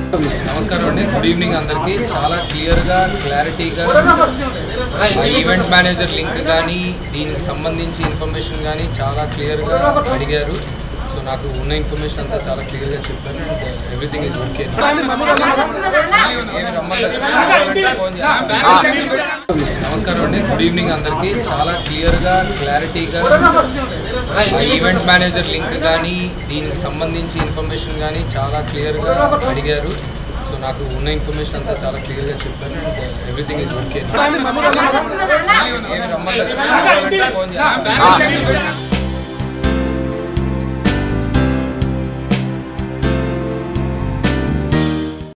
నమస్కారం అండి good evening అందరికీ చాలా క్లియర్గా క్లారిటీగా ఆ ఈవెంట్ మేనేజర్ లింక్ కానీ దీనికి సంబంధించి ఇన్ఫర్మేషన్ కానీ చాలా క్లియర్గా అడిగారు సో నాకు ఉన్న ఇన్ఫర్మేషన్ అంతా చాలా క్లియర్గా చెప్పాను అండ్ ఎవ్రీథింగ్ ఈజ్ ఓకే నమస్కారం అండి గుడ్ ఈవినింగ్ అందరికీ చాలా క్లియర్గా క్లారిటీగా ఆ ఈవెంట్ మేనేజర్ లింక్ కానీ దీనికి సంబంధించి ఇన్ఫర్మేషన్ కానీ చాలా క్లియర్గా అడిగారు సో నాకు ఉన్న ఇన్ఫర్మేషన్ అంతా చాలా క్లియర్గా చెప్పాను అండ్ ఎవ్రీథింగ్ ఈజ్ ఓకే